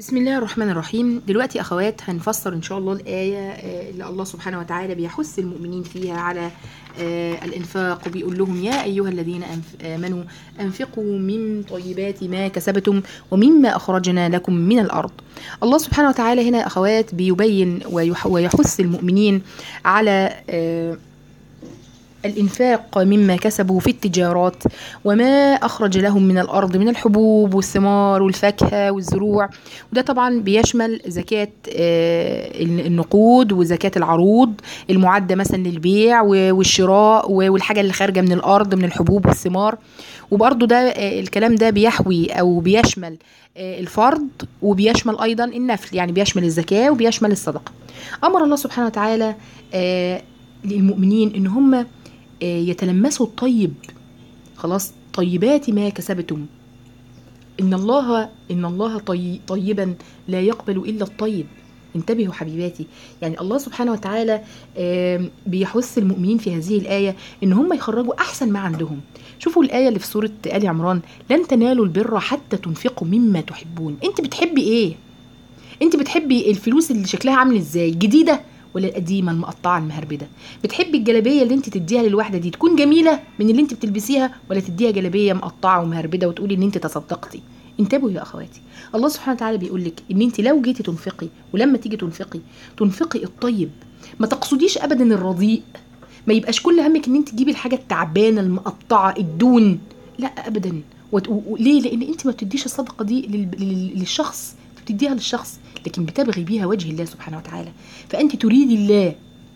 بسم الله الرحمن الرحيم دلوقتي اخوات هنفسر ان شاء الله الايه آه، اللي الله سبحانه وتعالى بيحث المؤمنين فيها على آه، الانفاق وبيقول لهم يا ايها الذين أنف- امنوا انفقوا من طيبات ما كسبتم ومما اخرجنا لكم من الارض الله سبحانه وتعالى هنا يا اخوات بيبين ويح- ويحث المؤمنين على آه، الإنفاق مما كسبوا في التجارات وما أخرج لهم من الأرض من الحبوب والثمار والفاكهة والزروع وده طبعا بيشمل زكاة آه، النقود وزكاة العروض المعدة مثلا للبيع و- والشراء و- والحاجة اللي خارجة من الأرض من الحبوب والثمار وبرضه ده آه، الكلام ده بيحوي أو بيشمل آه، الفرض وبيشمل أيضا النفل يعني بيشمل الزكاة وبيشمل الصدقة أمر الله سبحانه وتعالى آه، للمؤمنين إن هم آه، يتلمسوا الطيب خلاص طيبات ما كسبتم ان الله ان الله طي طيبا لا يقبل الا الطيب انتبهوا حبيباتي يعني الله سبحانه وتعالى آم، بيحث المؤمنين في هذه الآية إن هم يخرجوا أحسن ما عندهم شوفوا الآية اللي في سورة آل عمران لن تنالوا البر حتى تنفقوا مما تحبون أنت بتحبي إيه؟ أنت بتحبي الفلوس اللي شكلها عامل إزاي؟ جديدة ولا القديمة المقطعة المهربدة؟ بتحبي الجلابية اللي أنت تديها للواحدة دي تكون جميلة من اللي أنت بتلبسيها ولا تديها جلابية مقطعة ومهربدة وتقولي إن أنت تصدقتي؟ انتبهوا يا اخواتي الله سبحانه وتعالى بيقول لك ان انت لو جيتي تنفقي ولما تيجي تنفقي تنفقي الطيب ما تقصديش ابدا الرديء ما يبقاش كل همك ان انت تجيبي الحاجه التعبانه المقطعه الدون لا ابدا وت- و- و- ليه لان انت ما بتديش الصدقه دي لل- لل- للشخص أنت بتديها للشخص لكن بتبغي بيها وجه الله سبحانه وتعالى فانت تريدي الله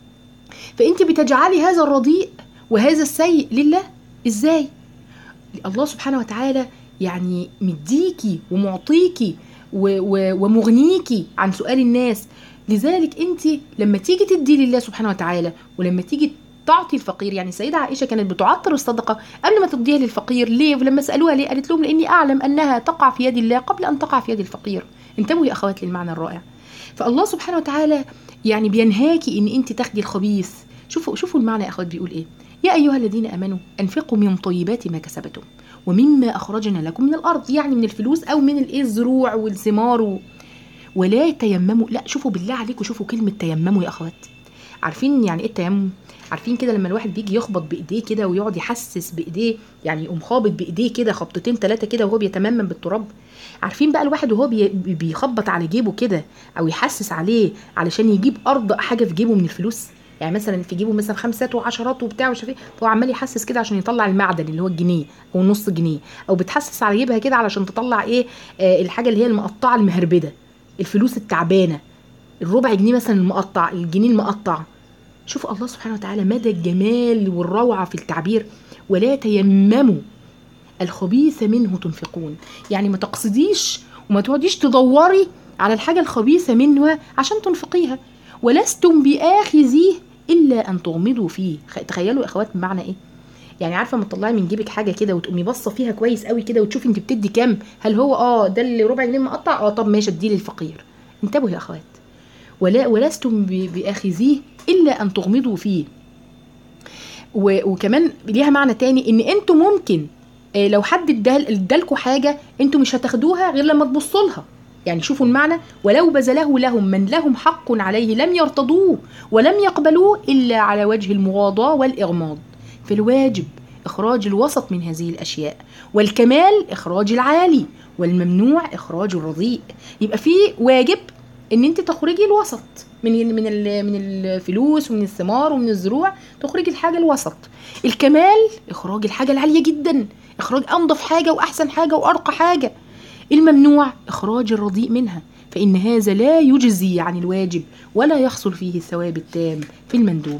فانت بتجعلي هذا الرديء وهذا السيء لله ازاي الله سبحانه وتعالى يعني مديكي ومعطيكي و- و- ومغنيكي عن سؤال الناس لذلك انت لما تيجي تدي لله سبحانه وتعالى ولما تيجي تعطي الفقير يعني السيدة عائشة كانت بتعطر الصدقة قبل ما تديها للفقير ليه ولما سألوها ليه قالت لهم لأني أعلم أنها تقع في يد الله قبل أن تقع في يد الفقير انتبهوا يا أخوات للمعنى الرائع فالله سبحانه وتعالى يعني بينهاكي ان انت تاخدي الخبيث شوفوا شوفوا المعنى يا اخوات بيقول ايه يا ايها الذين امنوا انفقوا من طيبات ما كسبتم ومما اخرجنا لكم من الارض يعني من الفلوس او من الايه الزروع والثمار و... ولا تيمموا لا شوفوا بالله عليكم شوفوا كلمه تيمموا يا اخوات عارفين يعني ايه التيمم عارفين كده لما الواحد بيجي يخبط بايديه كده ويقعد يحسس بايديه يعني يقوم خابط بايديه كده خبطتين ثلاثه كده وهو بيتممم بالتراب عارفين بقى الواحد وهو بي- بي- بيخبط على جيبه كده او يحسس عليه علشان يجيب ارض حاجه في جيبه من الفلوس يعني مثلا في جيبه مثلا خمسات وعشرات وبتاع ومش عارف ايه فهو عمال يحسس كده عشان يطلع المعدن اللي هو الجنيه او نص جنيه او بتحسس على جيبها كده علشان تطلع ايه آه الحاجه اللي هي المقطعه المهربده الفلوس التعبانه الربع جنيه مثلا المقطع الجنيه المقطع شوف الله سبحانه وتعالى مدى الجمال والروعه في التعبير ولا تيمموا الخبيث منه تنفقون يعني ما تقصديش وما تقعديش تدوري على الحاجة الخبيثة منها عشان تنفقيها ولستم بآخذيه إلا أن تغمضوا فيه خ- تخيلوا يا أخوات بمعنى إيه يعني عارفه لما تطلعي من جيبك حاجه كده وتقومي باصه فيها كويس قوي كده وتشوفي انت بتدي كام هل هو اه ده اللي ربع جنيه مقطع اه طب ماشي اديه للفقير انتبهوا يا اخوات ولا ولستم ب- باخذيه الا ان تغمضوا فيه و- وكمان ليها معنى تاني ان انتوا ممكن آه، لو حد ادال- ادالكوا حاجه انتوا مش هتاخدوها غير لما تبصوا لها يعني شوفوا المعنى ولو بذله لهم من لهم حق عليه لم يرتضوه ولم يقبلوه الا على وجه المغاضاه والاغماض فالواجب اخراج الوسط من هذه الاشياء والكمال اخراج العالي والممنوع اخراج الرديء يبقى في واجب ان انت تخرجي الوسط من ال من ال من الفلوس ومن الثمار ومن الزروع تخرجي الحاجه الوسط الكمال اخراج الحاجه العاليه جدا اخراج انظف حاجه واحسن حاجه وارقى حاجه الممنوع اخراج الرديء منها فان هذا لا يجزي عن الواجب ولا يحصل فيه الثواب التام في المندوب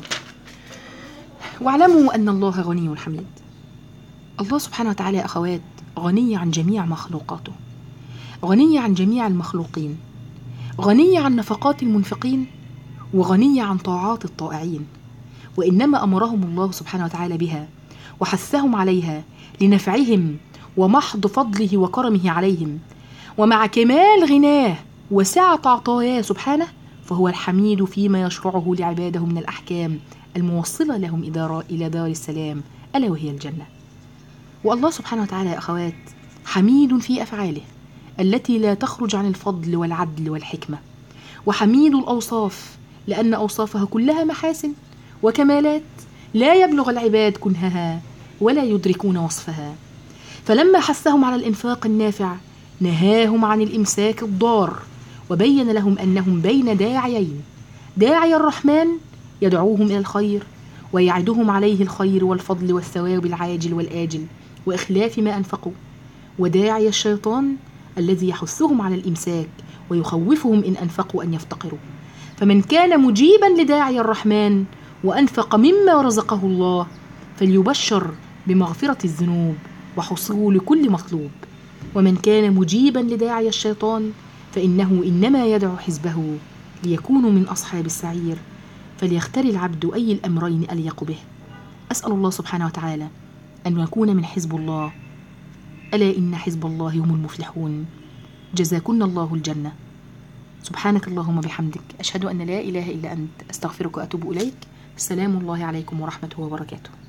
واعلموا ان الله غني حميد الله سبحانه وتعالى يا اخوات غني عن جميع مخلوقاته غني عن جميع المخلوقين غني عن نفقات المنفقين وغني عن طاعات الطائعين وانما امرهم الله سبحانه وتعالى بها وحثهم عليها لنفعهم ومحض فضله وكرمه عليهم ومع كمال غناه وسعة عطاياه سبحانه فهو الحميد فيما يشرعه لعباده من الأحكام الموصلة لهم إدارة إلى دار السلام ألا وهي الجنة والله سبحانه وتعالى يا أخوات حميد في أفعاله التي لا تخرج عن الفضل والعدل والحكمة وحميد الأوصاف لأن أوصافها كلها محاسن وكمالات لا يبلغ العباد كنهها ولا يدركون وصفها فلما حثهم على الإنفاق النافع نهاهم عن الإمساك الضار وبين لهم أنهم بين داعيين داعي الرحمن يدعوهم إلى الخير ويعدهم عليه الخير والفضل والثواب العاجل والآجل وإخلاف ما أنفقوا وداعي الشيطان الذي يحثهم على الإمساك ويخوفهم إن أنفقوا أن يفتقروا فمن كان مجيبا لداعي الرحمن وأنفق مما رزقه الله فليبشر بمغفرة الذنوب وحصول كل مطلوب ومن كان مجيبا لداعي الشيطان فإنه إنما يدعو حزبه ليكونوا من أصحاب السعير فليختار العبد أي الأمرين أليق به أسأل الله سبحانه وتعالى أن نكون من حزب الله ألا إن حزب الله هم المفلحون جزاكن الله الجنة سبحانك اللهم بحمدك أشهد أن لا إله إلا أنت أستغفرك وأتوب إليك السلام الله عليكم ورحمته وبركاته